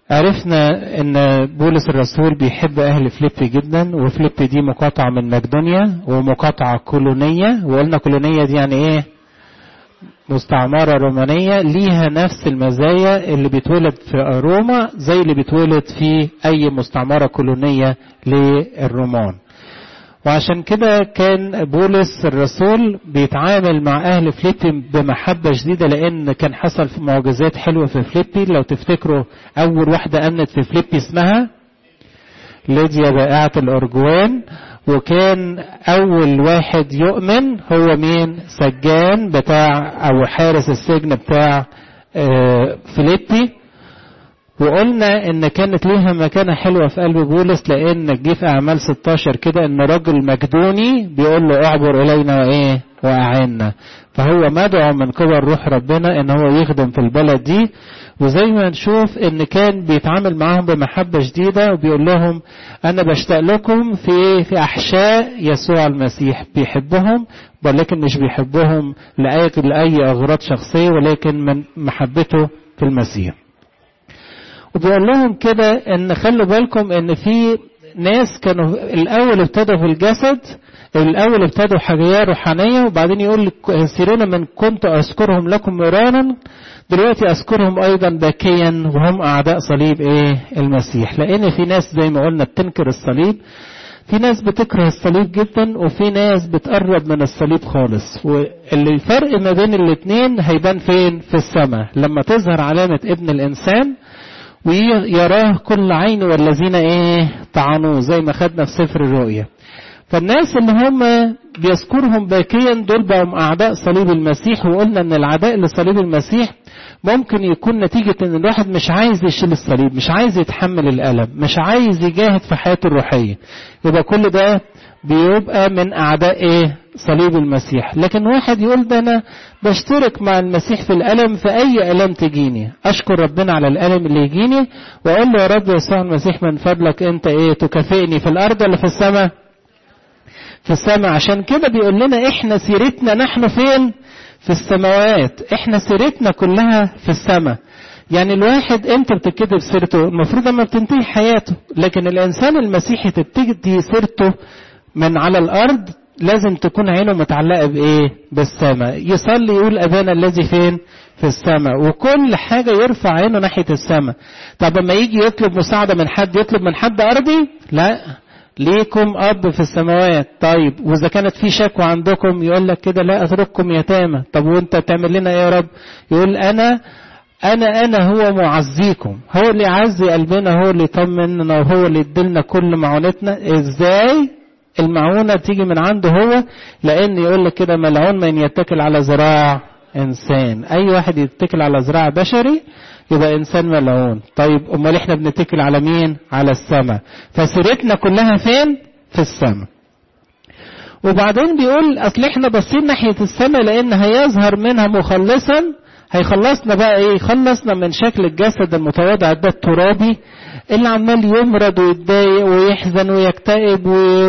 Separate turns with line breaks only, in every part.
عرفنا ان بولس الرسول بيحب اهل فليبي جدا وفليبي دي مقاطعة من مقدونيا ومقاطعة كولونية وقلنا كولونية دي يعني ايه مستعمرة رومانية ليها نفس المزايا اللي بيتولد في روما زي اللي بيتولد في اي مستعمرة كولونية للرومان وعشان كده كان بولس الرسول بيتعامل مع اهل فليبي بمحبة شديدة لان كان حصل في معجزات حلوة في فليبي لو تفتكروا اول واحدة امنت في فليبي اسمها ليديا بائعة الارجوان وكان اول واحد يؤمن هو مين سجان بتاع او حارس السجن بتاع فليبي وقلنا ان كانت ليها مكانة حلوة في قلب بولس لان جه في اعمال 16 كده ان رجل مقدوني بيقول له اعبر الينا وايه واعنا فهو مدعو من قبل روح ربنا ان هو يخدم في البلد دي وزي ما نشوف ان كان بيتعامل معاهم بمحبة شديدة وبيقول لهم انا بشتاق لكم في في احشاء يسوع المسيح بيحبهم ولكن مش بيحبهم لأي, لأي اغراض شخصية ولكن من محبته في المسيح وبيقول لهم كده ان خلوا بالكم ان في ناس كانوا الاول ابتدوا في الجسد الاول ابتدوا حاجات روحانيه وبعدين يقول سيرون من كنت اذكرهم لكم مرارا دلوقتي اذكرهم ايضا باكيا وهم اعداء صليب ايه المسيح لان في ناس زي ما قلنا بتنكر الصليب في ناس بتكره الصليب جدا وفي ناس بتقرب من الصليب خالص واللي الفرق ما بين الاثنين هيبان فين في السماء لما تظهر علامه ابن الانسان ويراه كل عين والذين ايه طعنوه زي ما خدنا في سفر الرؤيا فالناس اللي هم بيذكرهم باكيا دول بقوا اعداء صليب المسيح وقلنا ان العداء لصليب المسيح ممكن يكون نتيجة ان الواحد مش عايز يشيل الصليب مش عايز يتحمل الألم مش عايز يجاهد في حياته الروحية يبقى كل ده بيبقى من أعداء إيه؟ صليب المسيح لكن واحد يقول ده أنا بشترك مع المسيح في الألم في أي ألم تجيني أشكر ربنا على الألم اللي يجيني وأقول له يا رب يسوع المسيح من فضلك أنت إيه تكافئني في الأرض ولا في السماء في السماء عشان كده بيقول لنا إحنا سيرتنا نحن فين في السماوات إحنا سيرتنا كلها في السماء يعني الواحد امتى بتتكتب سيرته المفروض لما بتنتهي حياته لكن الانسان المسيحي تبتدي سيرته من على الارض لازم تكون عينه متعلقه بايه بالسماء يصلي يقول ابانا الذي فين في السماء وكل حاجه يرفع عينه ناحيه السماء طب لما يجي يطلب مساعده من حد يطلب من حد ارضي لا ليكم اب في السماوات طيب واذا كانت في شكوى عندكم يقول لك كده لا اترككم يتامى طب وانت تعمل لنا ايه يا رب يقول انا انا انا هو معزيكم هو اللي يعزي قلبنا هو اللي يطمننا وهو اللي يديلنا كل معونتنا ازاي المعونة تيجي من عنده هو لان يقول لك كده ملعون من يتكل على ذراع انسان اي واحد يتكل على ذراع بشري يبقى انسان ملعون طيب امال احنا بنتكل على مين على السماء فسيرتنا كلها فين في السماء وبعدين بيقول اصل احنا باصين ناحيه السماء لان هيظهر منها مخلصا هيخلصنا بقى ايه يخلصنا من شكل الجسد المتواضع ده الترابي اللي عمال يمرض ويتضايق ويحزن ويكتئب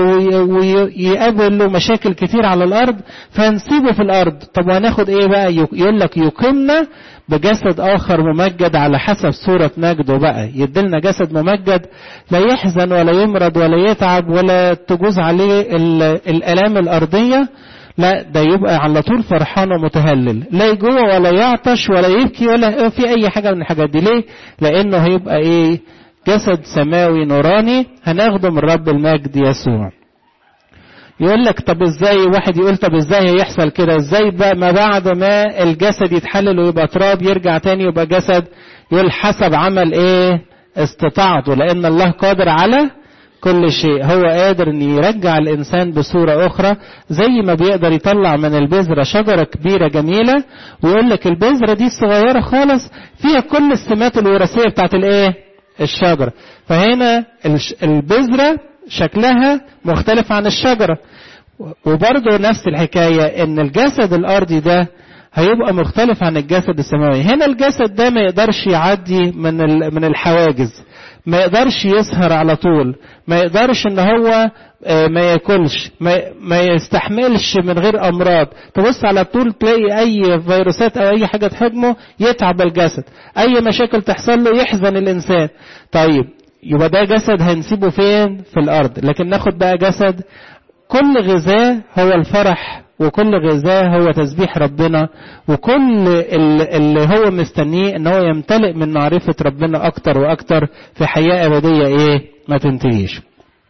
ويقابل له مشاكل كتير على الارض فهنسيبه في الارض طب وهناخد ايه بقى يقول لك يقيمنا بجسد اخر ممجد على حسب صورة مجده بقى يدلنا جسد ممجد لا يحزن ولا يمرض ولا يتعب ولا تجوز عليه الالام الارضيه لا ده يبقى على طول فرحان ومتهلل لا يجوع ولا يعطش ولا يبكي ولا في اي حاجه من الحاجات دي ليه لانه هيبقى ايه جسد سماوي نوراني هناخده من رب المجد يسوع يقول لك طب ازاي واحد يقول طب ازاي هيحصل كده ازاي بقى ما بعد ما الجسد يتحلل ويبقى تراب يرجع تاني يبقى جسد يقول حسب عمل ايه استطاعته لان الله قادر على كل شيء هو قادر ان يرجع الانسان بصورة اخرى زي ما بيقدر يطلع من البذرة شجرة كبيرة جميلة ويقول لك البذرة دي الصغيرة خالص فيها كل السمات الوراثية بتاعت الايه الشجرة فهنا البذرة شكلها مختلف عن الشجرة وبرضه نفس الحكاية ان الجسد الارضي ده هيبقى مختلف عن الجسد السماوي هنا الجسد ده ما يقدرش يعدي من من الحواجز ما يقدرش يسهر على طول ما يقدرش ان هو ما ياكلش ما, ما يستحملش من غير امراض تبص على طول تلاقي اي فيروسات او اي حاجه تهاجمه يتعب الجسد اي مشاكل تحصل له يحزن الانسان طيب يبقى ده جسد هنسيبه فين في الارض لكن ناخد بقى جسد كل غذاء هو الفرح وكل غذاء هو تسبيح ربنا وكل اللي هو مستنيه ان هو يمتلئ من معرفة ربنا اكتر واكتر في حياة ابدية ايه ما تنتهيش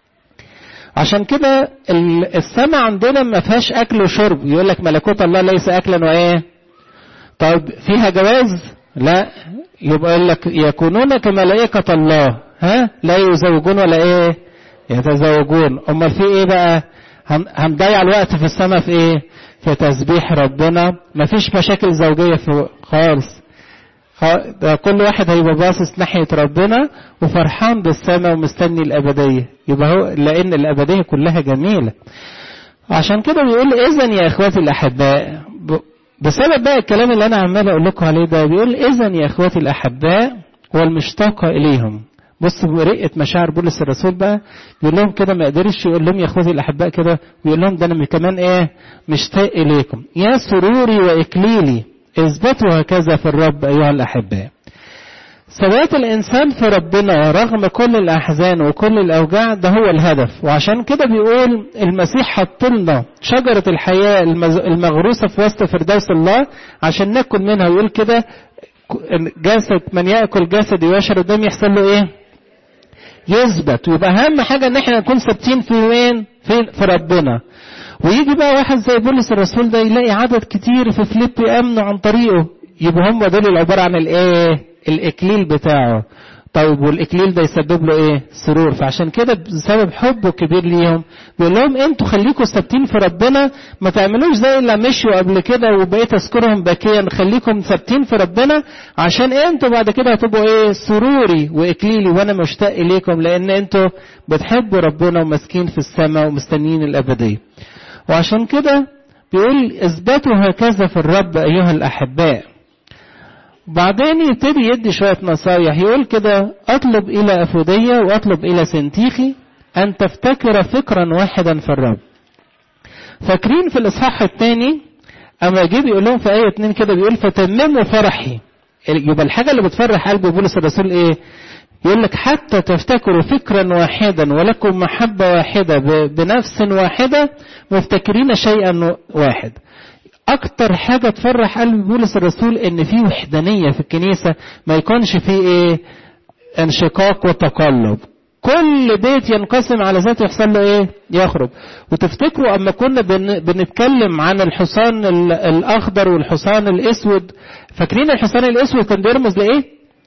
عشان كده السماء عندنا ما فيهاش اكل وشرب يقول لك ملكوت الله ليس اكلا وايه طيب فيها جواز لا يبقى يقول لك يكونون كملائكة الله ها لا يزوجون ولا ايه يتزوجون امال في ايه بقى هنضيع الوقت في السماء في ايه في تسبيح ربنا مفيش مشاكل زوجيه في خالص ده كل واحد هيبقى باصص ناحيه ربنا وفرحان بالسماء ومستني الابديه يبقى هو لان الابديه كلها جميله عشان كده بيقول اذا يا اخواتي الاحباء بسبب بقى الكلام اللي انا عمال اقول لكم عليه ده بيقول اذا يا اخواتي الاحباء والمشتاقه اليهم بص برقة مشاعر بولس الرسول بقى يقول لهم كده ما قدرش يقول لهم يا اخوتي الاحباء كده ويقول لهم ده انا كمان ايه مشتاق اليكم يا سروري واكليلي اثبتوا هكذا في الرب ايها الاحباء ثبات الانسان في ربنا رغم كل الاحزان وكل الاوجاع ده هو الهدف وعشان كده بيقول المسيح حط لنا شجره الحياه المغروسه في وسط فردوس الله عشان ناكل منها ويقول كده جسد من ياكل جسدي ويشرب دم يحصل له ايه يثبت ويبقى اهم حاجه ان احنا نكون ثابتين في وين في, في ربنا ويجي بقى واحد زي بولس الرسول ده يلاقي عدد كتير في فيليبي امنوا عن طريقه يبقى هم دول العباره عن الايه الاكليل بتاعه طيب والاكليل ده يسبب له ايه سرور فعشان كده بسبب حبه كبير ليهم بيقول لهم انتوا خليكم ثابتين في ربنا ما تعملوش زي اللي مشوا قبل كده وبقيت اذكرهم باكيا خليكم ثابتين في ربنا عشان انتوا بعد كده هتبقوا ايه سروري واكليلي وانا مشتاق اليكم لان انتوا بتحبوا ربنا وماسكين في السماء ومستنيين الابديه وعشان كده بيقول اثبتوا هكذا في الرب ايها الاحباء بعدين يبتدي يدي شوية نصايح يقول كده أطلب إلى أفودية وأطلب إلى سنتيخي أن تفتكر فكرا واحدا في الرب فاكرين في الإصحاح الثاني أما يجيب يقول لهم في آية اتنين كده بيقول فتمموا فرحي يبقى الحاجة اللي بتفرح قلب بولس الرسول إيه؟ يقول لك حتى تفتكروا فكرا واحدا ولكم محبة واحدة بنفس واحدة مفتكرين شيئا واحد اكتر حاجة تفرح قلب بولس الرسول ان في وحدانية في الكنيسة ما يكونش فيه ايه انشقاق وتقلب كل بيت ينقسم على ذاته يحصل له ايه يخرب وتفتكروا اما كنا بن بنتكلم عن الحصان الاخضر والحصان الاسود فاكرين الحصان الاسود كان بيرمز لايه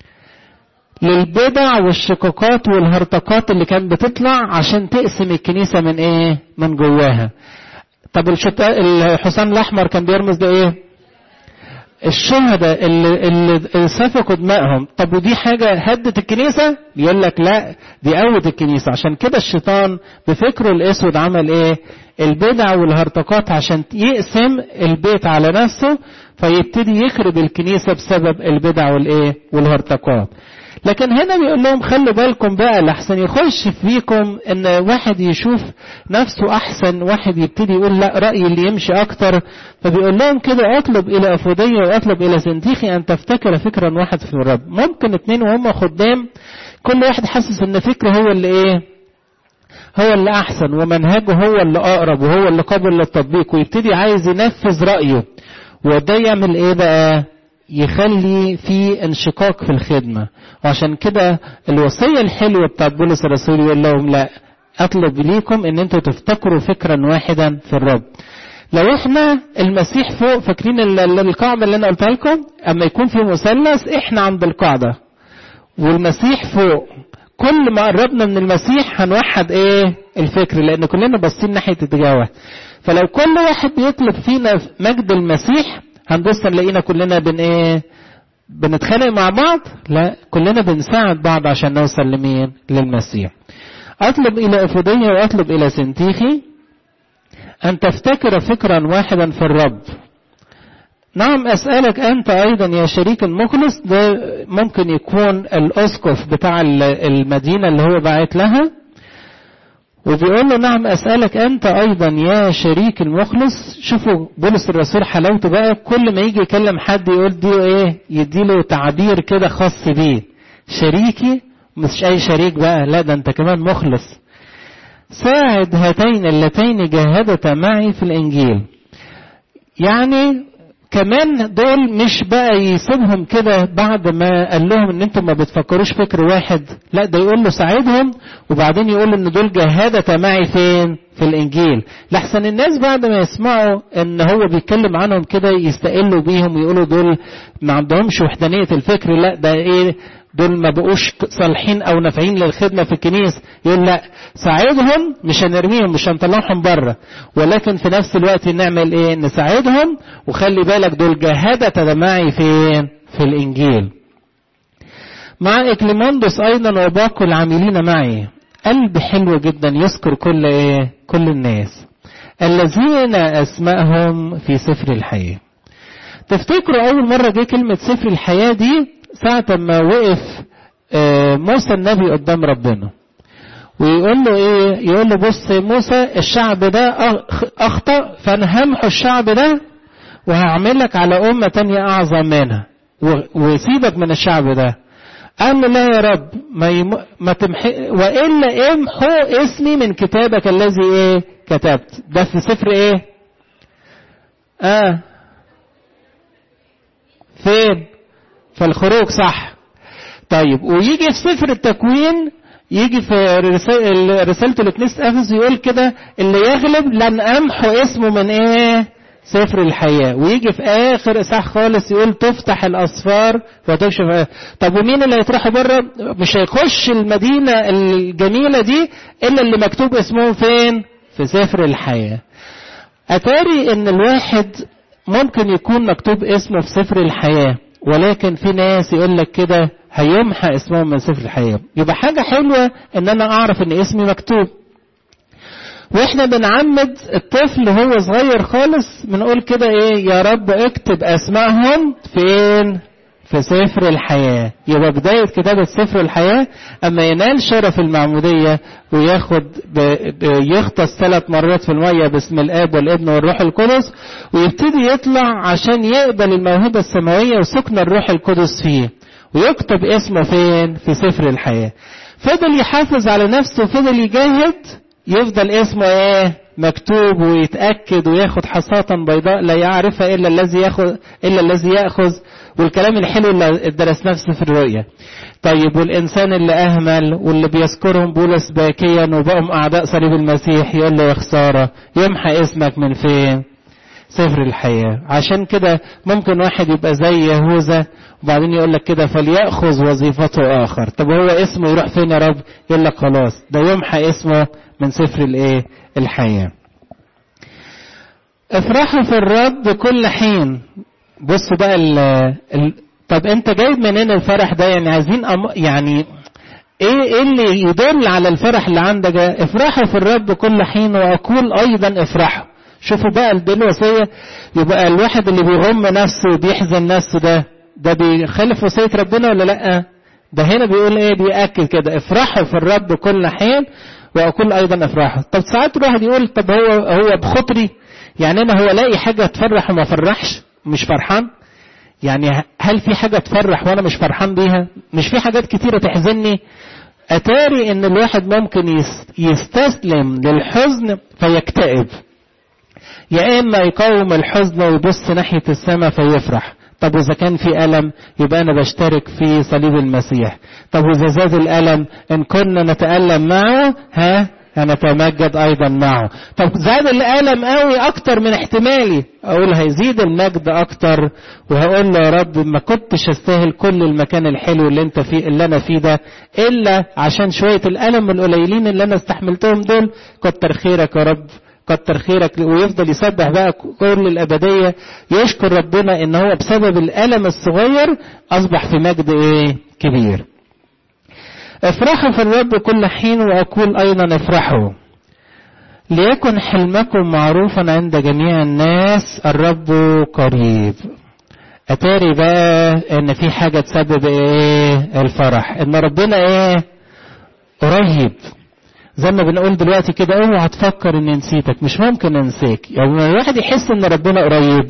للبدع والشقاقات والهرطقات اللي كانت بتطلع عشان تقسم الكنيسة من ايه من جواها طب الحصان الاحمر كان بيرمز لايه الشهداء اللي, اللي سفكوا دمائهم طب ودي حاجة هدت الكنيسة يقول لك لا دي قوت الكنيسة عشان كده الشيطان بفكره الاسود عمل ايه البدع والهرطقات عشان يقسم البيت على نفسه فيبتدي يخرب الكنيسة بسبب البدع والايه والهرطقات لكن هنا بيقول لهم خلوا بالكم بقى لحسن يخش فيكم ان واحد يشوف نفسه احسن واحد يبتدي يقول لا رأيي اللي يمشي اكتر فبيقول لهم كده اطلب الى افودية واطلب الى سنتيخي ان تفتكر فكرا واحد في الرب ممكن اتنين وهم خدام كل واحد حاسس ان فكره هو اللي ايه هو اللي احسن ومنهجه هو اللي اقرب وهو اللي قابل للتطبيق ويبتدي عايز ينفذ رأيه وده يعمل ايه بقى يخلي في انشقاق في الخدمة وعشان كده الوصية الحلوة بتاعت بولس الرسول يقول لهم لا اطلب ليكم ان انتوا تفتكروا فكرا واحدا في الرب لو احنا المسيح فوق فاكرين القاعدة اللي انا قلتها لكم اما يكون في مثلث احنا عند القاعدة والمسيح فوق كل ما قربنا من المسيح هنوحد ايه الفكر لان كلنا باصين ناحية اتجاه واحد فلو كل واحد بيطلب فينا مجد المسيح هنبص نلاقينا كلنا بن ايه بنتخانق مع بعض لا كلنا بنساعد بعض عشان نوصل لمين للمسيح اطلب الى افودية واطلب الى سنتيخي ان تفتكر فكرا واحدا في الرب نعم أسألك أنت أيضا يا شريك المخلص ده ممكن يكون الأسقف بتاع المدينة اللي هو باعت لها وبيقول له نعم أسألك أنت أيضا يا شريك المخلص شوفوا بولس الرسول حلاوته بقى كل ما يجي يكلم حد يقول دي إيه يديله تعبير كده خاص بيه شريكي مش أي شريك بقى لا ده أنت كمان مخلص ساعد هاتين اللتين جاهدتا معي في الإنجيل يعني كمان دول مش بقى يسيبهم كده بعد ما قال لهم ان انتم ما بتفكروش فكر واحد لا ده يقول له ساعدهم وبعدين يقول ان دول جهادة معي فين في الانجيل لحسن الناس بعد ما يسمعوا ان هو بيتكلم عنهم كده يستقلوا بيهم ويقولوا دول ما عندهمش وحدانية الفكر لا ده ايه دول ما بقوش صالحين او نافعين للخدمة في الكنيسة يقول لا ساعدهم مش هنرميهم مش هنطلعهم بره ولكن في نفس الوقت نعمل ايه نساعدهم وخلي بالك دول جهادة معي فين في الانجيل مع اكليماندوس ايضا وباقي العاملين معي قلب حلو جدا يذكر كل ايه كل الناس الذين اسمائهم في سفر الحياه تفتكروا اول مره جه كلمه سفر الحياه دي ساعة ما وقف موسى النبي قدام ربنا ويقول له ايه يقول له بص موسى الشعب ده اخطأ فانا همحو الشعب ده وهعملك على امة تانية اعظم منها وسيبك من الشعب ده قال له لا يا رب ما, يم... ما تمحي والا امحو اسمي من كتابك الذي ايه كتبت ده في سفر ايه اه فين في الخروج صح طيب ويجي في سفر التكوين يجي في رسالته لكنيسة أفس يقول كده اللي يغلب لن أمحو اسمه من إيه؟ سفر الحياة ويجي في آخر إصحاح خالص يقول تفتح الأسفار وتكشف طب ومين اللي هيطرحوا بره؟ مش هيخش المدينة الجميلة دي إلا اللي مكتوب اسمهم فين؟ في سفر الحياة. أتاري إن الواحد ممكن يكون مكتوب اسمه في سفر الحياة ولكن في ناس يقول لك كده هيمحى اسمهم من سفر الحياة يبقى حاجة حلوة ان انا اعرف ان اسمي مكتوب واحنا بنعمد الطفل وهو صغير خالص بنقول كده ايه يا رب اكتب اسمائهم فين في سفر الحياة يبقى بداية كتابة سفر الحياة أما ينال شرف المعمودية وياخد يغطس ثلاث مرات في المية باسم الآب والابن والروح القدس ويبتدي يطلع عشان يقبل الموهبة السماوية وسكن الروح القدس فيه ويكتب اسمه فين في سفر الحياة فضل يحافظ على نفسه فضل يجاهد يفضل اسمه ايه مكتوب ويتأكد وياخد حصاة بيضاء لا يعرفها إلا الذي ياخذ إلا الذي يأخذ والكلام الحلو اللي درسناه في سفر الرؤيا. طيب والإنسان اللي أهمل واللي بيذكرهم بولس باكيا وبقوا أعداء صليب المسيح يقول له يا خسارة يمحى اسمك من فين؟ سفر الحياة عشان كده ممكن واحد يبقى زي يهوذا وبعدين يقول لك كده فليأخذ وظيفته آخر طب هو اسمه يروح فين يا رب يقول لك خلاص ده يمحى اسمه من سفر الايه الحياة افرحوا في الرب كل حين بصوا بقى ال ال طب انت جايب منين الفرح ده يعني عايزين أم يعني ايه ايه اللي يدل على الفرح اللي عندك ده افرحوا في الرب كل حين واقول ايضا افرحوا شوفوا بقى دي الوصية يبقى الواحد اللي بيغم نفسه وبيحزن نفسه ده ده بيخالف وصية ربنا ولا لأ؟ ده هنا بيقول ايه بيأكد كده افرحوا في الرب كل حين واقول ايضا افرحوا طب ساعات الواحد يقول طب هو هو بخطري يعني انا هو الاقي حاجة تفرح وما فرحش مش فرحان يعني هل في حاجة تفرح وانا مش فرحان بيها مش في حاجات كتيرة تحزني اتاري ان الواحد ممكن يستسلم للحزن فيكتئب يا اما يقاوم الحزن ويبص ناحية السماء فيفرح طب وإذا كان في ألم يبقى أنا بشترك في صليب المسيح طب وإذا زاد الألم إن كنا نتألم معه ها هنتمجد أيضا معه طب زاد الألم قوي أكتر من احتمالي أقول هيزيد المجد أكتر وهقول له يا رب ما كنتش أستاهل كل المكان الحلو اللي أنت فيه اللي أنا فيه ده إلا عشان شوية الألم القليلين اللي أنا استحملتهم دول كتر خيرك يا رب كتر خيرك ويفضل يسبح بقى كل الأبدية يشكر ربنا إن هو بسبب الألم الصغير أصبح في مجد إيه كبير افرحوا في الرب كل حين وأقول أيضا افرحوا ليكن حلمكم معروفا عند جميع الناس الرب قريب اتاري بقى ان في حاجة تسبب ايه الفرح ان ربنا ايه قريب زي ما بنقول دلوقتي كده اوعى تفكر اني نسيتك مش ممكن انساك يعني الواحد يحس ان ربنا قريب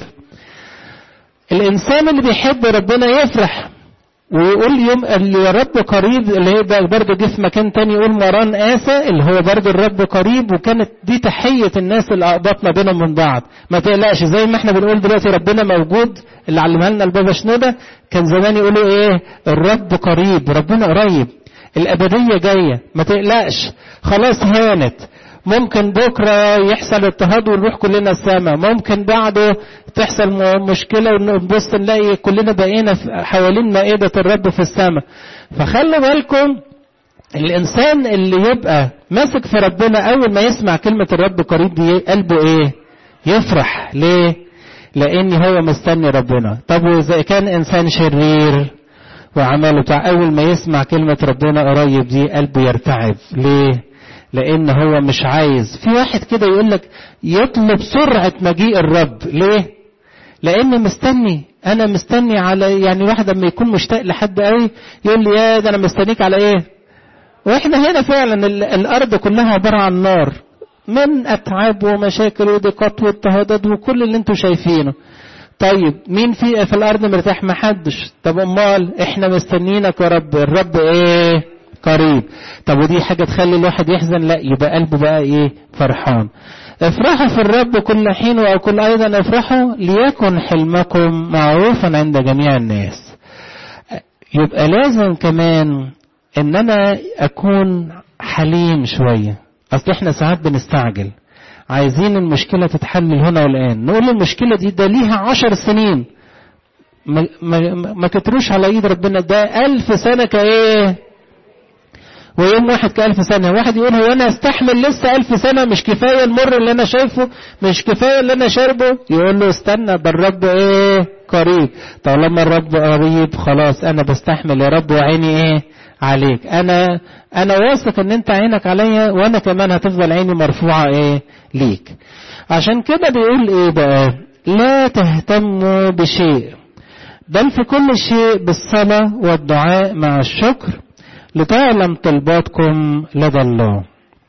الانسان اللي بيحب ربنا يفرح ويقول يوم اللي يا رب قريب اللي هي برضه جه في مكان تاني يقول مران آسى اللي هو برضه الرب قريب وكانت دي تحية الناس اللي أقبطنا بينهم من بعض ما تقلقش زي ما احنا بنقول دلوقتي ربنا موجود اللي علمها لنا البابا شنودة كان زمان يقولوا ايه الرب قريب ربنا قريب الأبدية جاية ما تقلقش خلاص هانت ممكن بكرة يحصل اضطهاد ونروح كلنا السماء ممكن بعده تحصل مشكلة ونبص نلاقي كلنا بقينا حوالين مائدة الرب في السماء فخلوا بالكم الإنسان اللي يبقى ماسك في ربنا أول ما يسمع كلمة الرب قريب دي قلبه إيه يفرح ليه لأن هو مستني ربنا طب وإذا كان إنسان شرير وعمله بتاع أول ما يسمع كلمة ربنا قريب دي قلبه يرتعب ليه لان هو مش عايز في واحد كده يقول لك يطلب سرعة مجيء الرب ليه لان مستني انا مستني على يعني واحد لما يكون مشتاق لحد قوي يقول لي يا ده انا مستنيك على ايه واحنا هنا فعلا الارض كلها عبارة عن نار من اتعاب ومشاكل وضيقات واضطهادات وكل اللي انتم شايفينه طيب مين في في الارض مرتاح محدش طب امال احنا مستنيينك يا رب الرب ايه قريب طب ودي حاجة تخلي الواحد يحزن لا يبقى قلبه بقى ايه فرحان افرحوا في الرب كل حين واقول ايضا افرحوا ليكن حلمكم معروفا عند جميع الناس يبقى لازم كمان ان انا اكون حليم شوية اصل احنا ساعات بنستعجل عايزين المشكلة تتحل هنا والآن نقول المشكلة دي ده ليها عشر سنين ما, ما, ما كتروش على ايد ربنا ده ألف سنة كايه ويوم واحد كألف سنة واحد يقول هو أنا استحمل لسه ألف سنة مش كفاية المر اللي أنا شايفه مش كفاية اللي أنا شاربه يقول له استنى ده الرب إيه قريب طالما الرب قريب خلاص أنا بستحمل يا رب وعيني إيه عليك أنا أنا واثق إن أنت عينك عليا وأنا كمان هتفضل عيني مرفوعة إيه ليك عشان كده بيقول إيه بقى لا تهتموا بشيء بل في كل شيء بالصلاة والدعاء مع الشكر لتعلم طلباتكم لدى الله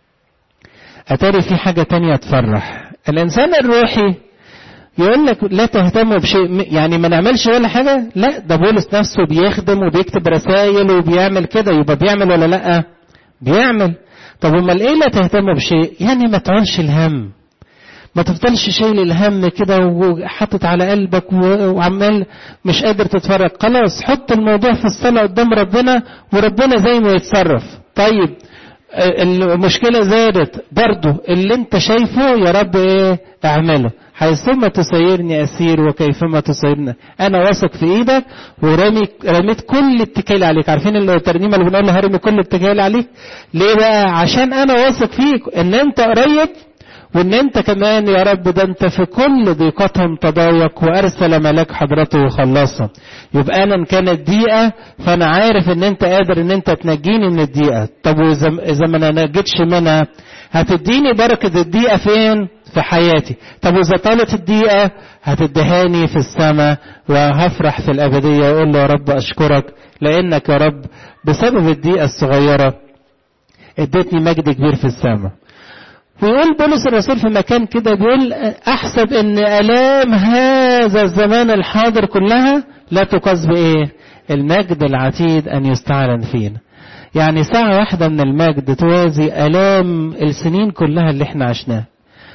أتاري في حاجة تانية تفرح الإنسان الروحي يقول لك لا تهتموا بشيء يعني ما نعملش ولا حاجة لا ده بولس نفسه بيخدم وبيكتب رسائل وبيعمل كده يبقى بيعمل ولا لا بيعمل طب امال ايه لا تهتموا بشيء يعني ما تعولش الهم ما تفضلش شايل الهم كده وحاطط على قلبك وعمال مش قادر تتفرج خلاص حط الموضوع في الصلاة قدام ربنا وربنا زي ما يتصرف طيب المشكلة زادت برضه اللي انت شايفه يا رب ايه اعمله حيثما تسيرني اسير وكيفما تسيرني انا واثق في ايدك ورمي رميت كل اتكالي عليك عارفين الترنيمه اللي بنقول هرمي كل اتكالي عليك ليه بقى عشان انا واثق فيك ان انت قريب وان انت كمان يا رب ده انت في كل ضيقتهم تضايق وارسل ملاك حضرته وخلصهم يبقى انا ان كانت ضيقه فانا عارف ان انت قادر ان انت تنجيني من الضيقه طب واذا اذا ما انا نجيتش منها هتديني بركه الضيقه فين في حياتي طب واذا طالت الضيقه هتدهاني في السماء وهفرح في الابديه واقول له يا رب اشكرك لانك يا رب بسبب الضيقه الصغيره اديتني مجد كبير في السماء ويقول بولس الرسول في مكان كده بيقول احسب ان الام هذا الزمان الحاضر كلها لا تقاس بايه المجد العتيد ان يستعلن فينا يعني ساعة واحدة من المجد توازي الام السنين كلها اللي احنا عشناها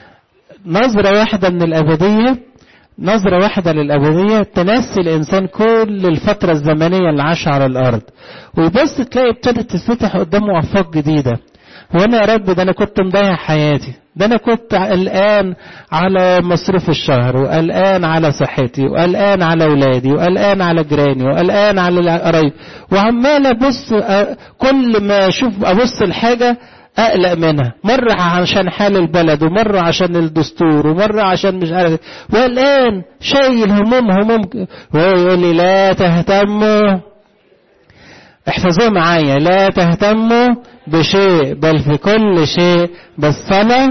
نظرة واحدة من الابدية نظرة واحدة للأبدية تنسي الإنسان كل الفترة الزمنية اللي عاشها على الأرض ويبص تلاقي ابتدت تتفتح قدامه آفاق جديدة وانا يا رب ده انا كنت مضيع حياتي ده انا كنت قلقان على مصروف الشهر وقلقان على صحتي وقلقان على اولادي وقلقان على جيراني وقلقان على القرايب وعمال ابص كل ما اشوف ابص الحاجه اقلق منها مرة عشان حال البلد ومرة عشان الدستور ومرة عشان مش عارف والان شايل هموم هموم وهو يقول لي لا تهتموا احفظوه معايا لا تهتموا بشيء بل في كل شيء بالصلاة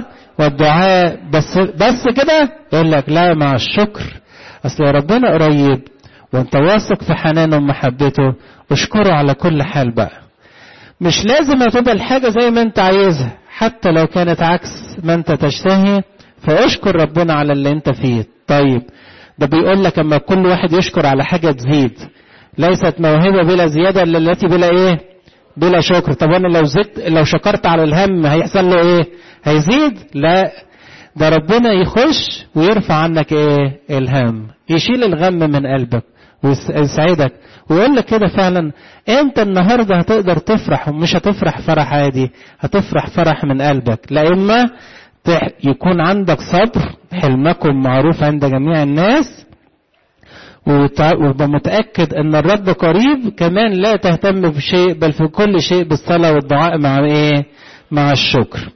والدعاء بس بس كده يقول لك لا مع الشكر اصل ربنا قريب وانت واثق في حنانه ومحبته اشكره على كل حال بقى مش لازم تبقى الحاجة زي ما انت عايزها حتى لو كانت عكس ما انت تشتهي فاشكر ربنا على اللي انت فيه طيب ده بيقول لك اما كل واحد يشكر على حاجة تزيد ليست موهبة بلا زيادة الا التي بلا ايه بلا شكر طب انا لو زدت لو شكرت على الهم هيحصل له ايه هيزيد لا ده ربنا يخش ويرفع عنك ايه الهم يشيل الغم من قلبك ويسعدك ويقول لك كده فعلا انت النهارده هتقدر تفرح ومش هتفرح فرح عادي هتفرح فرح من قلبك لا اما يكون عندك صبر حلمكم معروف عند جميع الناس وابقى متأكد ان الرب قريب كمان لا تهتم بشيء بل في كل شيء بالصلاة والدعاء مع ايه مع الشكر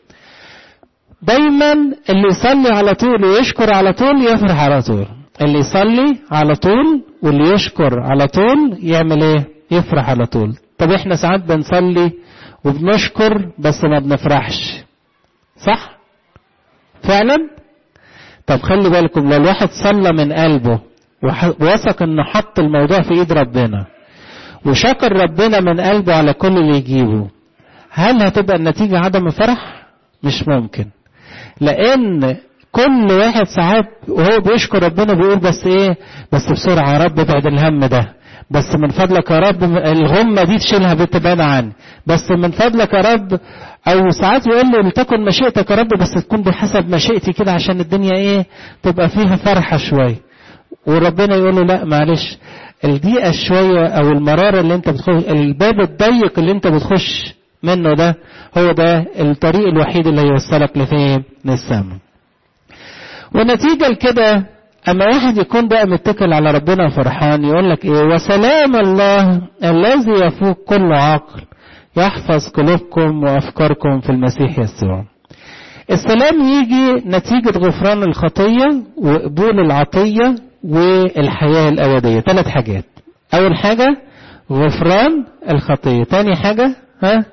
دايما اللي يصلي على طول ويشكر على طول يفرح على طول اللي يصلي على طول واللي يشكر على طول يعمل ايه يفرح على طول طب احنا ساعات بنصلي وبنشكر بس ما بنفرحش صح فعلا طب خلي بالكم لو الواحد صلى من قلبه ووثق انه حط الموضوع في ايد ربنا وشكر ربنا من قلبه على كل اللي يجيبه هل هتبقى النتيجة عدم فرح مش ممكن لان كل واحد ساعات وهو بيشكر ربنا بيقول بس ايه بس بسرعة يا رب ابعد الهم ده بس من فضلك يا رب الغمة دي تشيلها بتبعد عني بس من فضلك يا رب او ساعات يقول له لتكن مشيئتك يا رب بس تكون بحسب مشيئتي كده عشان الدنيا ايه تبقى فيها فرحة شوية وربنا يقول له لا معلش الضيقة شوية او المرارة اللي انت بتخش الباب الضيق اللي انت بتخش منه ده هو ده الطريق الوحيد اللي هيوصلك لفين للسماء ونتيجة لكده أما واحد يكون بقى متكل على ربنا وفرحان يقول لك إيه وسلام الله الذي يفوق كل عقل يحفظ قلوبكم وأفكاركم في المسيح يسوع السلام يجي نتيجة غفران الخطية وقبول العطية والحياة الأبدية ثلاث حاجات أول حاجة غفران الخطية تاني حاجة ها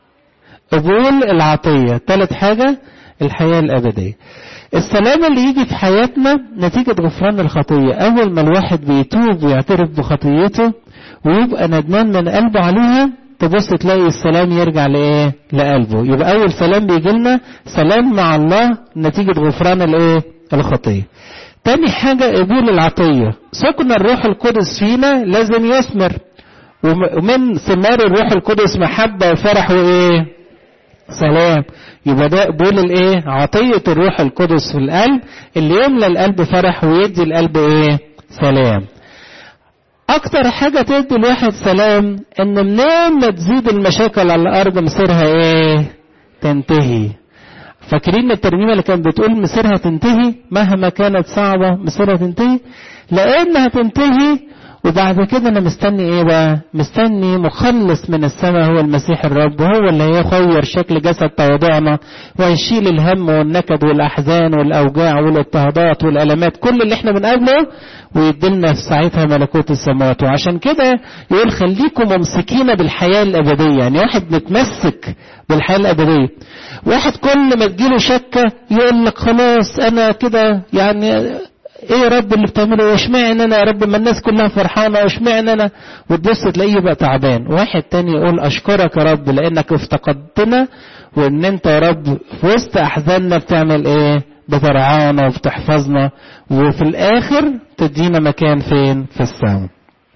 قبول العطية ثالث حاجة الحياة الأبدية السلام اللي يجي في حياتنا نتيجة غفران الخطية أول ما الواحد بيتوب ويعترف بخطيته ويبقى ندمان من قلبه عليها تبص تلاقي السلام يرجع لإيه؟ لقلبه يبقى أول سلام بيجي لنا سلام مع الله نتيجة غفران الإيه؟ الخطية تاني حاجة قبول العطية سكن الروح القدس فينا لازم يثمر ومن ثمار الروح القدس محبة وفرح وإيه؟ سلام يبقى ده قبول الايه عطية الروح القدس في القلب اللي يملى القلب فرح ويدي القلب ايه سلام اكتر حاجة تدي الواحد سلام ان منين ما تزيد المشاكل على الارض مصيرها ايه تنتهي فاكرين الترنيمة اللي كانت بتقول مصيرها تنتهي مهما كانت صعبة مصيرها تنتهي لانها تنتهي وبعد كده انا مستني ايه بقى مستني مخلص من السماء هو المسيح الرب هو اللي هيغير شكل جسد تواضعنا ويشيل الهم والنكد والاحزان والاوجاع والاضطهادات والالمات كل اللي احنا بنقابله ويدلنا في ساعتها ملكوت السماوات وعشان كده يقول خليكم ممسكين بالحياه الابديه يعني واحد متمسك بالحياه الابديه واحد كل ما تجيله شكه يقول لك خلاص انا كده يعني ايه يا رب اللي بتعمله واشمعنى انا يا رب ما الناس كلها فرحانه واشمعنى انا وتبص تلاقيه بقى تعبان واحد تاني يقول اشكرك يا رب لانك افتقدتنا وان انت يا رب في وسط احزاننا بتعمل ايه بترعانا وبتحفظنا وفي الاخر تدينا مكان فين في السماء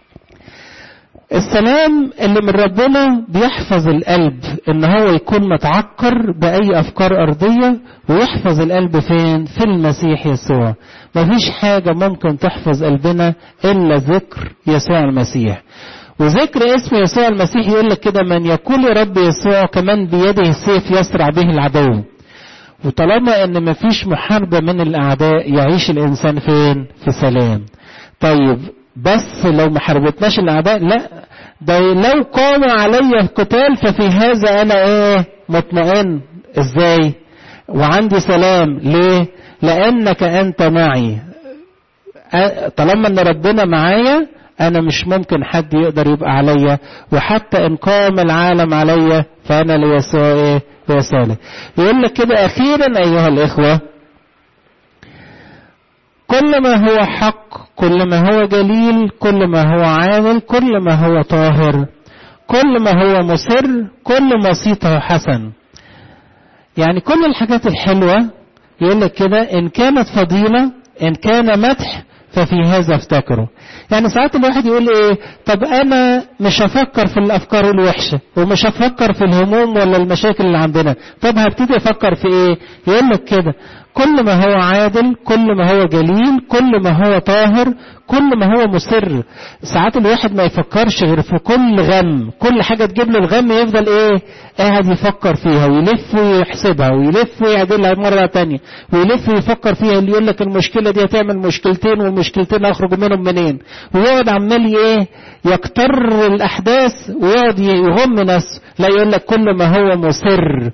السلام اللي من ربنا بيحفظ القلب ان هو يكون متعكر باي افكار ارضيه ويحفظ القلب فين في المسيح يسوع مفيش حاجه ممكن تحفظ قلبنا الا ذكر يسوع المسيح وذكر اسم يسوع المسيح يقول لك كده من يقول يا رب يسوع كمان بيده السيف يسرع به العدو وطالما ان مفيش محاربه من الاعداء يعيش الانسان فين في سلام طيب بس لو ما حاربتناش الاعداء لا ده لو قام علي القتال ففي هذا انا ايه مطمئن ازاي وعندي سلام ليه لانك انت معي طالما ان ربنا معايا انا مش ممكن حد يقدر يبقى عليا وحتى ان قام العالم عليا فانا ليسوع ايه يسوع يقول لك كده اخيرا ايها الاخوه كل ما هو حق كل ما هو جليل كل ما هو عادل كل ما هو طاهر كل ما هو مسر كل ما صيته حسن يعني كل الحاجات الحلوة يقول لك كده إن كانت فضيلة إن كان مدح ففي هذا افتكروا يعني ساعات الواحد يقول ايه طب انا مش هفكر في الافكار الوحشه ومش هفكر في الهموم ولا المشاكل اللي عندنا طب هبتدي افكر في ايه يقول لك كده كل ما هو عادل كل ما هو جليل كل ما هو طاهر كل ما هو مسر ساعات الواحد ما يفكرش غير في كل غم كل حاجة تجيب له الغم يفضل ايه قاعد يفكر فيها ويلف ويحسبها ويلف ويعدلها مرة تانية ويلف ويفكر فيها اللي يقول لك المشكلة دي هتعمل مشكلتين والمشكلتين اخرج منهم منين ويقعد عمال ايه يكتر الاحداث ويقعد يغم نفسه لا يقول لك كل ما هو مسر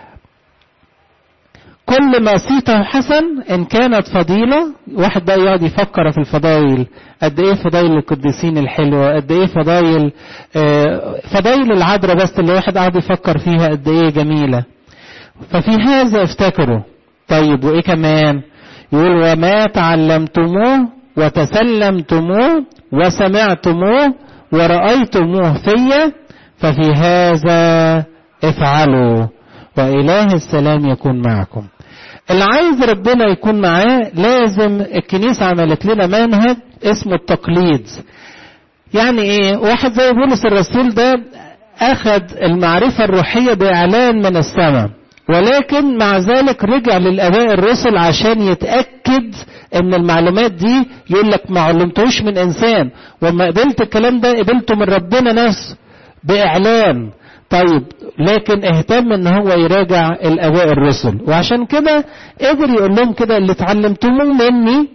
كل ما صيته حسن ان كانت فضيلة واحد بقى يقعد يفكر في الفضائل قد ايه فضائل القديسين الحلوة قد ايه فضائل آه فضائل العذراء بس اللي واحد قاعد يفكر فيها قد ايه جميلة ففي هذا افتكروا طيب وايه كمان يقول وما تعلمتموه وتسلمتموه وسمعتموه ورأيتموه فيا ففي هذا افعلوا وإله السلام يكون معكم اللي عايز ربنا يكون معاه لازم الكنيسة عملت لنا منهج اسمه التقليد يعني ايه واحد زي بولس الرسول ده اخذ المعرفة الروحية باعلان من السماء ولكن مع ذلك رجع للاباء الرسل عشان يتأكد ان المعلومات دي يقول لك ما علمتوش من انسان وما قبلت الكلام ده قبلته من ربنا نفسه باعلان طيب لكن اهتم ان هو يراجع الاباء الرسل وعشان كده قدر يقول لهم كده اللي اتعلمتموه مني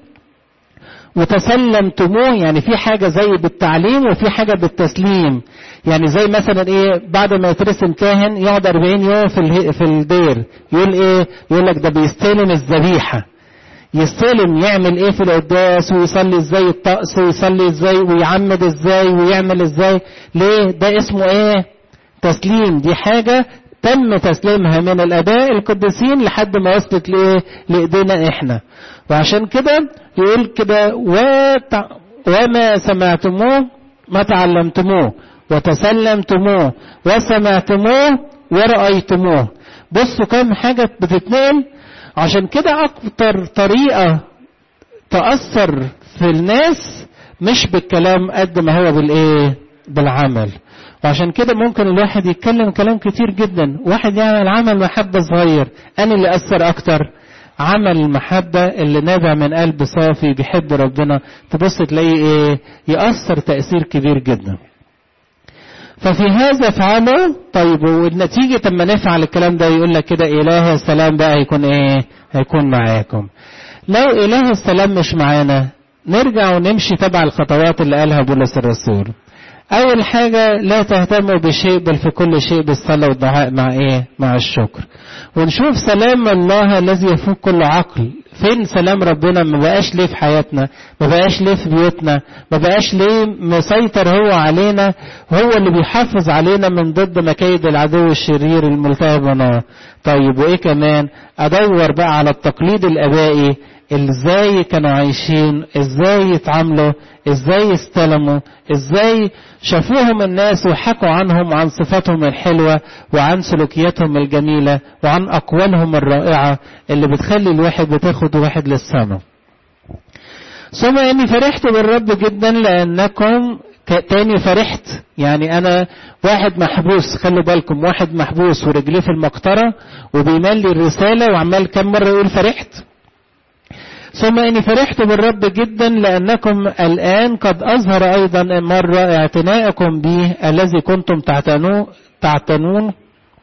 وتسلمتموه يعني في حاجة زي بالتعليم وفي حاجة بالتسليم يعني زي مثلا ايه بعد ما يترسم كاهن يقعد 40 يوم في في الدير يقول ايه يقول لك ده بيستلم الذبيحه يستلم يعمل ايه في القداس ويصلي ازاي الطقس ويصلي ازاي ويعمد ازاي ويعمل ازاي ليه ده اسمه ايه تسليم دي حاجة تم تسليمها من الاباء القديسين لحد ما وصلت لايه لايدينا احنا وعشان كده يقول كده وتع... وما سمعتموه ما تعلمتموه وتسلمتموه وسمعتموه ورأيتموه بصوا كم حاجة بتتنقل عشان كده أكتر طريقة تأثر في الناس مش بالكلام قد ما هو بالإيه بالعمل وعشان كده ممكن الواحد يتكلم كلام كتير جدا واحد يعمل عمل محبة صغير أنا اللي أثر أكتر عمل المحبة اللي نابع من قلب صافي بيحب ربنا تبص تلاقيه ايه يأثر تأثير كبير جدا ففي هذا افعله طيب والنتيجة لما نفعل الكلام ده يقول لك كده إله السلام بقى هيكون ايه هيكون معاكم لو إله السلام مش معانا نرجع ونمشي تبع الخطوات اللي قالها بولس الرسول أول حاجة لا تهتموا بشيء بل في كل شيء بالصلاة والدعاء مع إيه؟ مع الشكر. ونشوف سلام الله الذي يفوق كل عقل. فين سلام ربنا ما بقاش ليه في حياتنا؟ ما بقاش ليه في بيوتنا؟ ما بقاش ليه مسيطر هو علينا؟ هو اللي بيحافظ علينا من ضد مكايد العدو الشرير الملتهب ونار. طيب وإيه كمان؟ أدور بقى على التقليد الآبائي ازاي كانوا عايشين ازاي يتعاملوا ازاي يستلموا ازاي شافوهم الناس وحكوا عنهم عن صفاتهم الحلوة وعن سلوكياتهم الجميلة وعن أقوالهم الرائعة اللي بتخلي الواحد بتاخد واحد للسماء ثم اني فرحت بالرب جدا لانكم تاني فرحت يعني انا واحد محبوس خلوا بالكم واحد محبوس ورجليه في المقطرة وبيمال لي الرسالة وعمال كم مرة يقول فرحت ثم اني فرحت بالرب جدا لانكم الان قد اظهر ايضا مرة اعتناءكم به الذي كنتم تعتنون تعتنون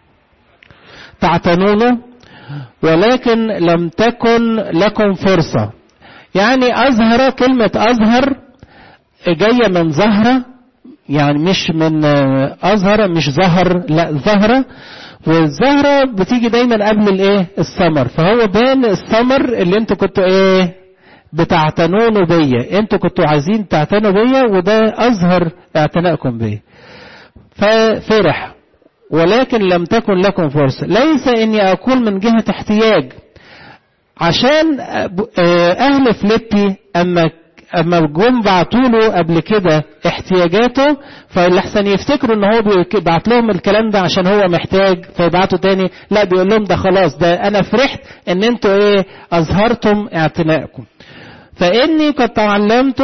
تعتنونه ولكن لم تكن لكم فرصة يعني أزهر كلمة أزهر جاية من زهرة يعني مش من أزهر مش زهر لا زهرة والزهرة بتيجي دايما قبل الايه الثمر فهو بان الثمر اللي انتوا كنتوا ايه بتعتنونوا بيا انتوا كنتوا عايزين تعتنوا بيا وده اظهر اعتنائكم بيا ففرح ولكن لم تكن لكم فرصة ليس اني اقول من جهة احتياج عشان اهل فليبي اما اما جم بعتوا له قبل كده احتياجاته فالاحسن يفتكروا ان هو بعت لهم الكلام ده عشان هو محتاج فيبعتوا تاني لا بيقول لهم ده خلاص ده انا فرحت ان انتوا ايه اظهرتم اعتنائكم فاني قد تعلمت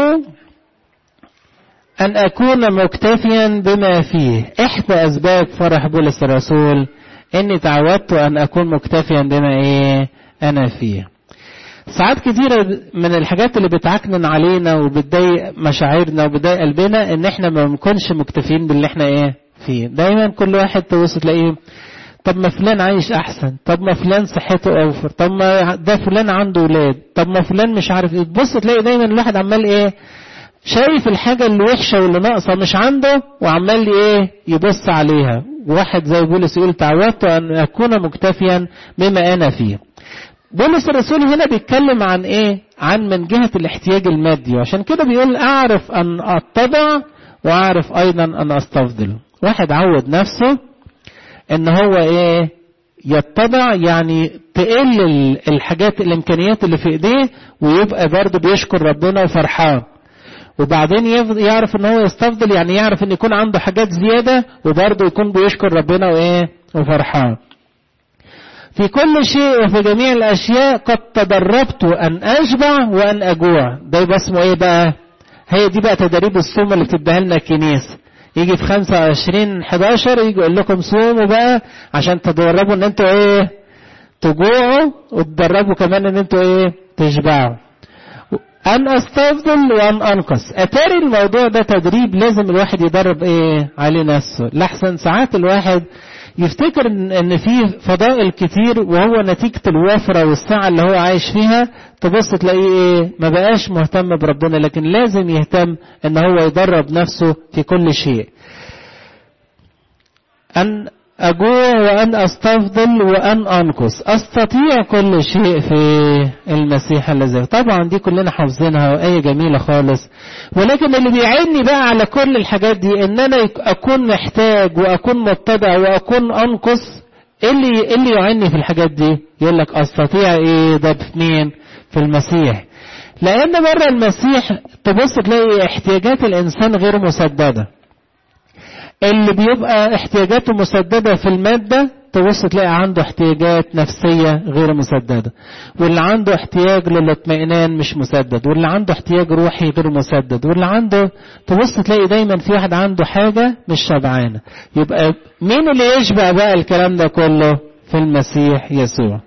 ان اكون مكتفيا بما فيه احدى اسباب فرح بولس الرسول اني تعودت ان اكون مكتفيا بما ايه انا فيه ساعات كتيرة من الحاجات اللي بتعكنن علينا وبتضايق مشاعرنا وبتضايق قلبنا ان احنا ما بنكونش مكتفين باللي احنا ايه فيه دايما كل واحد تبص تلاقيه طب ما فلان عايش احسن طب ما فلان صحته اوفر طب ما ده فلان عنده ولاد طب ما فلان مش عارف ايه تبص تلاقي دايما الواحد عمال ايه شايف الحاجة اللي وحشة واللي ناقصة مش عنده وعمال ايه يبص عليها واحد زي بولس يقول تعودت ان اكون مكتفيا بما انا فيه بولس الرسول هنا بيتكلم عن ايه عن من جهة الاحتياج المادي وعشان كده بيقول اعرف ان اتضع واعرف ايضا ان استفضل واحد عود نفسه ان هو ايه يتضع يعني تقل الحاجات الامكانيات اللي في ايديه ويبقى برضه بيشكر ربنا وفرحان وبعدين يعرف ان هو يستفضل يعني يعرف ان يكون عنده حاجات زياده وبرضه يكون بيشكر ربنا وايه وفرحان في كل شيء وفي جميع الاشياء قد تدربت ان اشبع وان اجوع ده يبقى اسمه ايه بقى هي دي بقى تدريب الصوم اللي بتديها لنا الكنيسه يجي في 25 11 يجي يقول لكم صوموا بقى عشان تدربوا ان انتوا ايه تجوعوا وتدربوا كمان ان انتوا ايه تشبعوا ان استفضل وان انقص اتاري الموضوع ده تدريب لازم الواحد يدرب ايه عليه نفسه لحسن ساعات الواحد يفتكر ان في فضائل كتير وهو نتيجة الوفرة والسعة اللي هو عايش فيها تبص تلاقيه ايه ما بقاش مهتم بربنا لكن لازم يهتم ان هو يدرب نفسه في كل شيء ان أجوع وأن أستفضل وأن أنقص أستطيع كل شيء في المسيح الذي طبعا دي كلنا حافظينها وآية جميلة خالص ولكن اللي بيعيني بقى على كل الحاجات دي إن أنا أكون محتاج وأكون متبع وأكون أنقص إيه اللي إيه اللي يعيني في الحاجات دي يقول لك أستطيع إيه ده في مين في المسيح لأن بره المسيح تبص تلاقي احتياجات الإنسان غير مسددة اللي بيبقى احتياجاته مسددة في المادة تبص تلاقي عنده احتياجات نفسية غير مسددة واللي عنده احتياج للاطمئنان مش مسدد واللي عنده احتياج روحي غير مسدد واللي عنده تبص تلاقي دايما في واحد عنده حاجة مش شبعانة يبقى مين اللي يشبع بقى الكلام ده كله في المسيح يسوع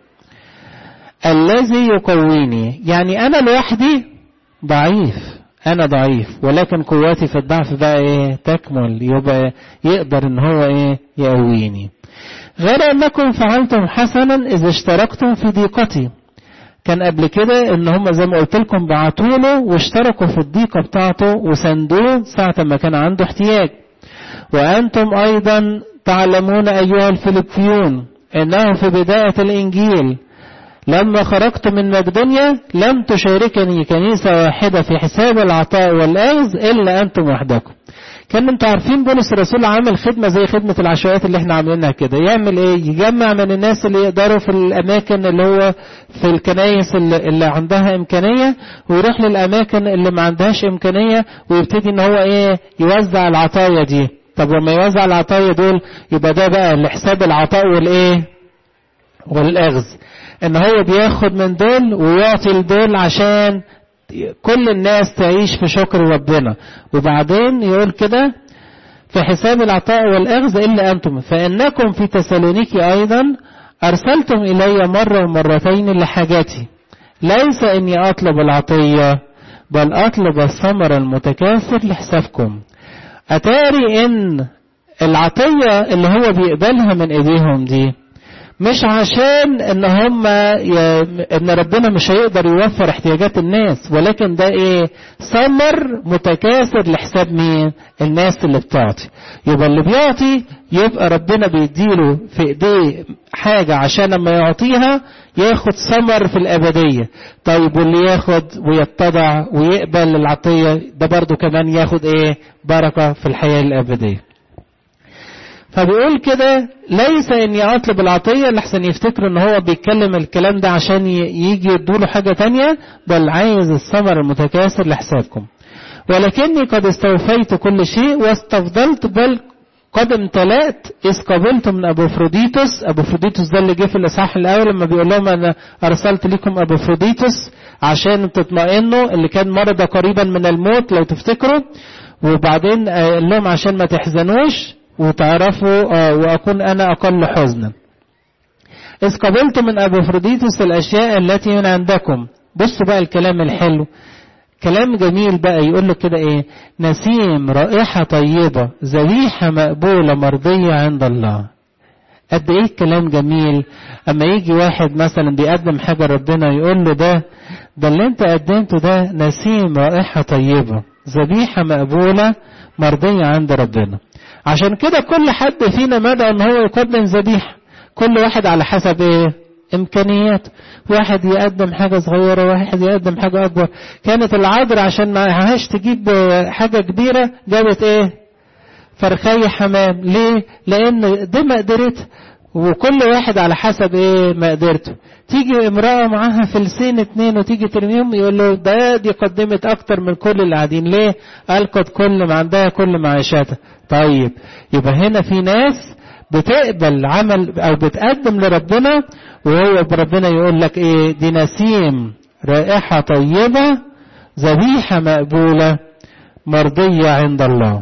الذي يقويني يعني انا لوحدي ضعيف انا ضعيف ولكن قوتي في الضعف بقى ايه تكمل يبقى يقدر ان هو ايه يقويني غير انكم فعلتم حسنا اذا اشتركتم في ضيقتي كان قبل كده ان هم زي ما قلت لكم بعتوا له واشتركوا في الضيقه بتاعته وسندوه ساعه ما كان عنده احتياج وانتم ايضا تعلمون ايها الفيلبيون انه في بدايه الانجيل لما خرجت من مقدونيا لم تشاركني كنيسة واحدة في حساب العطاء والأخذ إلا أنتم وحدكم كان انتوا عارفين بولس الرسول عامل خدمة زي خدمة العشوائيات اللي احنا عاملينها كده يعمل ايه يجمع من الناس اللي يقدروا في الاماكن اللي هو في الكنايس اللي, اللي عندها امكانية ويروح للاماكن اللي ما عندهاش امكانية ويبتدي ان هو ايه يوزع العطايا دي طب لما يوزع العطايا دول يبقى ده بقى لحساب العطاء والايه والاخذ ان هو بياخد من دول ويعطي لدول عشان كل الناس تعيش في شكر ربنا وبعدين يقول كده في حساب العطاء والأخذ إلا أنتم فإنكم في تسالونيكي أيضا أرسلتم إلي مرة ومرتين لحاجاتي ليس إني أطلب العطية بل أطلب الثمر المتكاثر لحسابكم أتاري إن العطية اللي هو بيقبلها من إيديهم دي مش عشان ان هم ي... ان ربنا مش هيقدر يوفر احتياجات الناس ولكن ده ايه ثمر متكاثر لحساب مين الناس اللي بتعطي يبقى اللي بيعطي يبقى ربنا بيديله في ايديه حاجة عشان لما يعطيها ياخد ثمر في الابدية طيب واللي ياخد ويتضع ويقبل العطية ده برضو كمان ياخد ايه بركة في الحياة الابدية فبيقول كده ليس اني اطلب العطية لحسن يفتكروا ان هو بيتكلم الكلام ده عشان يجي يدوله حاجة تانية بل عايز الثمر المتكاثر لحسابكم ولكني قد استوفيت كل شيء واستفضلت بل قد امتلأت إذ قبلت من أبوفروديتوس أبوفروديتوس ده اللي جه في الإصحاح الأول لما بيقول لهم أنا أرسلت لكم أبوفروديتوس عشان تطمئنوا اللي كان مرضى قريبا من الموت لو تفتكروا وبعدين قال لهم عشان ما تحزنوش وتعرفوا وأكون أنا أقل حزنا إذ قبلت من أبوفروديتوس الأشياء التي من عندكم بصوا بقى الكلام الحلو كلام جميل بقى يقول له كده ايه نسيم رائحة طيبة ذبيحة مقبولة مرضية عند الله قد ايه الكلام جميل اما يجي واحد مثلا بيقدم حاجة ربنا يقول له ده ده اللي انت قدمته ده نسيم رائحة طيبة ذبيحة مقبولة مرضية عند ربنا عشان كده كل حد فينا مدى ان هو يقدم ذبيحة كل واحد على حسب ايه امكانيات واحد يقدم حاجة صغيرة واحد يقدم حاجة اكبر كانت العذر عشان معهاش تجيب حاجة كبيرة جابت ايه فرخية حمام ليه لان دي مقدرتها وكل واحد على حسب ايه مقدرته تيجي امرأة معاها فلسين اتنين وتيجي ترميهم يقول له ده دي قدمت اكتر من كل اللي قاعدين ليه القت كل ما عندها كل معيشاتها طيب يبقى هنا في ناس بتقبل عمل او بتقدم لربنا وهو ربنا يقول لك ايه دي نسيم رائحة طيبة ذبيحة مقبولة مرضية عند الله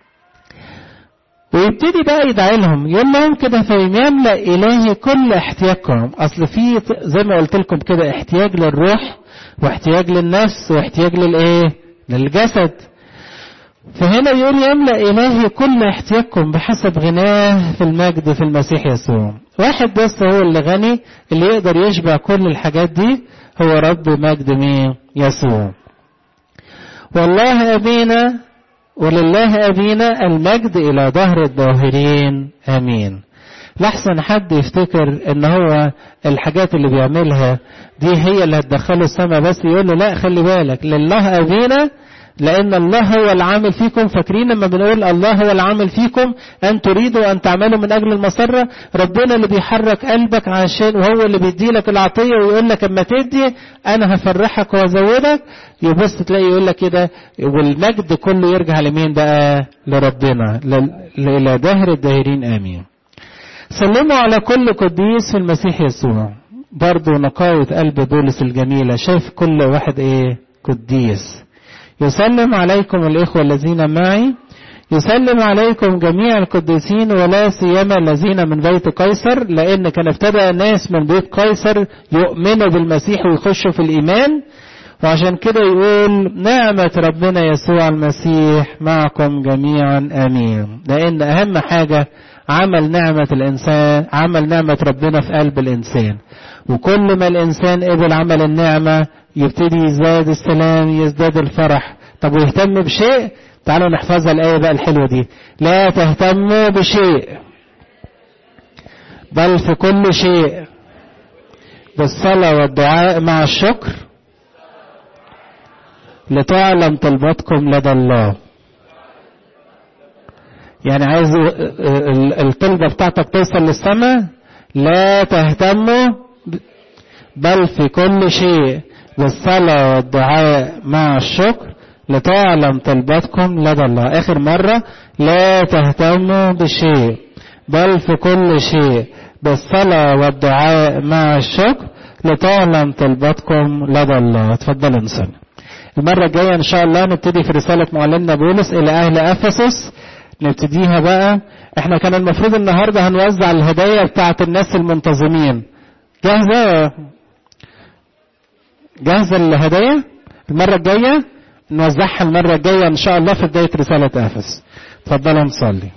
ويبتدي بقى يدعي لهم يقول لهم كده فيملأ إلهي كل احتياجكم أصل في زي ما قلت لكم كده احتياج للروح واحتياج للنفس واحتياج للإيه؟ للجسد فهنا يقول يملأ إلهي كل احتياجكم بحسب غناه في المجد في المسيح يسوع واحد بس هو اللي غني اللي يقدر يشبع كل الحاجات دي هو رب مجد مين يسوع والله أبينا ولله أبينا المجد إلى ظهر الظاهرين آمين لحسن حد يفتكر ان هو الحاجات اللي بيعملها دي هي اللي هتدخله السماء بس يقول له لا خلي بالك لله أبينا لأن الله هو العامل فيكم فاكرين لما بنقول الله هو العامل فيكم أن تريدوا أن تعملوا من أجل المسرة ربنا اللي بيحرك قلبك عشان وهو اللي بيديلك العطية ويقول لك أما تدي أنا هفرحك وأزودك يبص تلاقي يقول لك كده والمجد كله يرجع لمين بقى لربنا إلى دهر الداهرين آمين سلموا على كل قديس في المسيح يسوع برضه نقاوة قلب بولس الجميلة شايف كل واحد ايه قديس يسلم عليكم الإخوة الذين معي يسلم عليكم جميع القديسين ولا سيما الذين من بيت قيصر لأن كان ابتدأ ناس من بيت قيصر يؤمنوا بالمسيح ويخشوا في الإيمان وعشان كده يقول نعمة ربنا يسوع المسيح معكم جميعا آمين لأن أهم حاجة عمل نعمة الإنسان عمل نعمة ربنا في قلب الإنسان وكل ما الإنسان قبل عمل النعمة يبتدي يزداد السلام يزداد الفرح طب ويهتم بشيء تعالوا نحفظها الآية بقى الحلوة دي لا تهتموا بشيء بل في كل شيء بالصلاة والدعاء مع الشكر لتعلم طلباتكم لدى الله يعني عايز الطلبة بتاعتك توصل للسماء لا تهتموا بل في كل شيء بالصلاة والدعاء مع الشكر لتعلم طلباتكم لدى الله آخر مرة لا تهتموا بشيء بل في كل شيء بالصلاة والدعاء مع الشكر لتعلم طلباتكم لدى الله اتفضلوا نصلي المرة الجاية إن شاء الله نبتدي في رسالة معلمنا بولس إلى أهل أفسس نبتديها بقى احنا كان المفروض النهاردة هنوزع الهدايا بتاعت الناس المنتظمين جاهزة جاهزة الهدايا المرة الجاية نوزعها المرة الجاية إن شاء الله في بداية رسالة أفس اتفضلوا نصلي